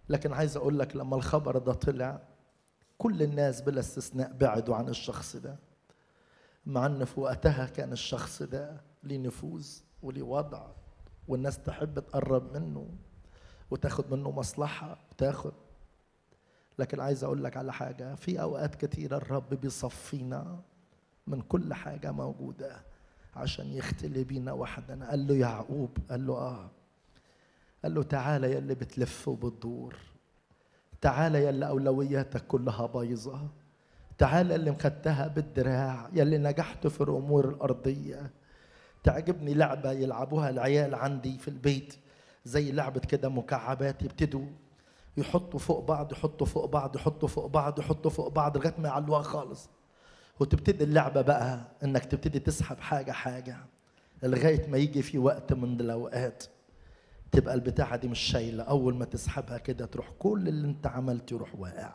لكن عايز اقول لك لما الخبر ده طلع كل الناس بلا استثناء بعدوا عن الشخص ده مع ان في وقتها كان الشخص ده ليه نفوذ وليه وضع والناس تحب تقرب منه وتاخد منه مصلحة وتاخد لكن عايز اقول لك على حاجة في اوقات كتيرة الرب بيصفينا من كل حاجة موجودة عشان يختلي بينا وحدنا قال له يعقوب قال له اه قال له تعالى يا اللي بتلف وبتدور تعالى يا اللي اولوياتك كلها بايظه تعالى اللي مخدتها بالدراع يا اللي نجحت في الامور الارضيه تعجبني لعبه يلعبوها العيال عندي في البيت زي لعبه كده مكعبات يبتدوا يحطوا فوق بعض يحطوا فوق بعض يحطوا فوق بعض يحطوا فوق بعض لغايه ما يعلوها خالص وتبتدي اللعبه بقى انك تبتدي تسحب حاجه حاجه لغايه ما يجي في وقت من الاوقات تبقى البتاعه دي مش شايله اول ما تسحبها كده تروح كل اللي انت عملته يروح واقع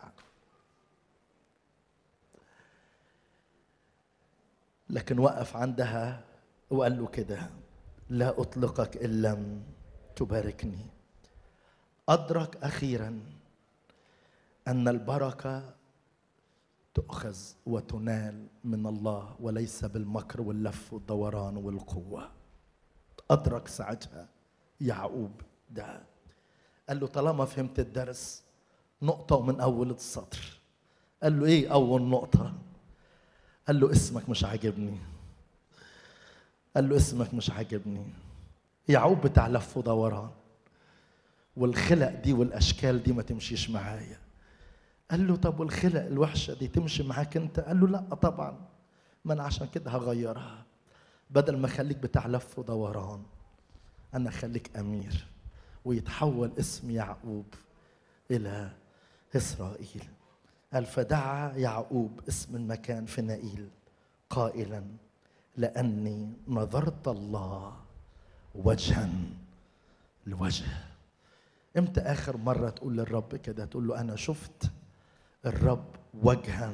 لكن وقف عندها وقال له كده لا اطلقك ان لم تباركني ادرك اخيرا ان البركه تؤخذ وتنال من الله وليس بالمكر واللف والدوران والقوه ادرك ساعتها يعقوب ده قال له طالما فهمت الدرس نقطه ومن اول السطر قال له ايه اول نقطه قال له اسمك مش عاجبني قال له اسمك مش عاجبني يعقوب بتاع لف ودوران والخلق دي والاشكال دي ما تمشيش معايا قال له طب والخلق الوحشه دي تمشي معاك انت قال له لا طبعا ما انا عشان كده هغيرها بدل ما اخليك بتاع لف ودوران انا اخليك امير ويتحول اسم يعقوب الى اسرائيل قال فدعا يعقوب اسم المكان في نائيل قائلا لاني نظرت الله وجها لوجه امتى اخر مره تقول للرب كده تقول له انا شفت الرب وجها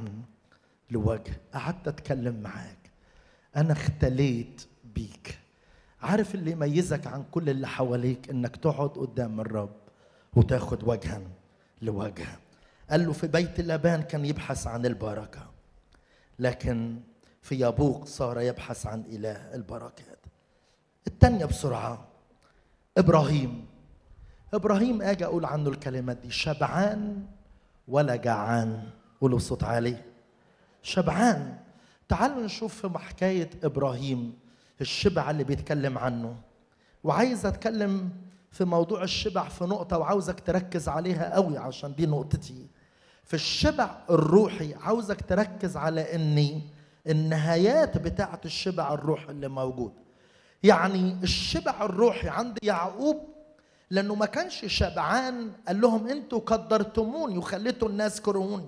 لوجه قعدت اتكلم معاك انا اختليت بيك عارف اللي يميزك عن كل اللي حواليك انك تقعد قدام الرب وتاخد وجها لوجه قال له في بيت لابان كان يبحث عن البركه لكن في يابوق صار يبحث عن اله البركات التانية بسرعة إبراهيم إبراهيم أجي أقول عنه الكلمات دي شبعان ولا جعان قولوا بصوت عالي شبعان تعالوا نشوف في حكاية إبراهيم الشبع اللي بيتكلم عنه وعايز أتكلم في موضوع الشبع في نقطة وعاوزك تركز عليها قوي عشان دي نقطتي في الشبع الروحي عاوزك تركز على اني النهايات بتاعة الشبع الروحي اللي موجود يعني الشبع الروحي عند يعقوب لانه ما كانش شبعان قال لهم انتوا قدرتموني وخليتوا الناس كرهوني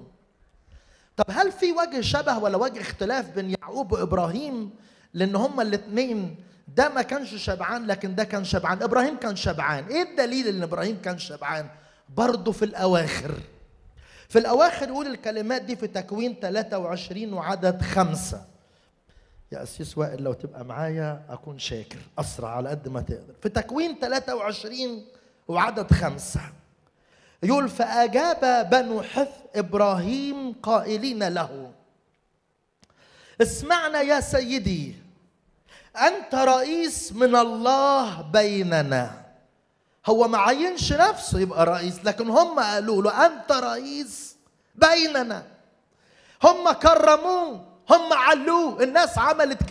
طب هل في وجه شبه ولا وجه اختلاف بين يعقوب وابراهيم لان هما الاثنين ده ما كانش شبعان لكن ده كان شبعان ابراهيم كان شبعان ايه الدليل ان ابراهيم كان شبعان برضه في الاواخر في الاواخر يقول الكلمات دي في تكوين 23 وعدد خمسة يا أسيس وائل لو تبقى معايا أكون شاكر أسرع على قد ما تقدر في تكوين 23 وعدد خمسة يقول فأجاب بنو حث إبراهيم قائلين له اسمعنا يا سيدي أنت رئيس من الله بيننا هو ما عينش نفسه يبقى رئيس لكن هم قالوا له أنت رئيس بيننا هم كرموه هم علوه الناس عملت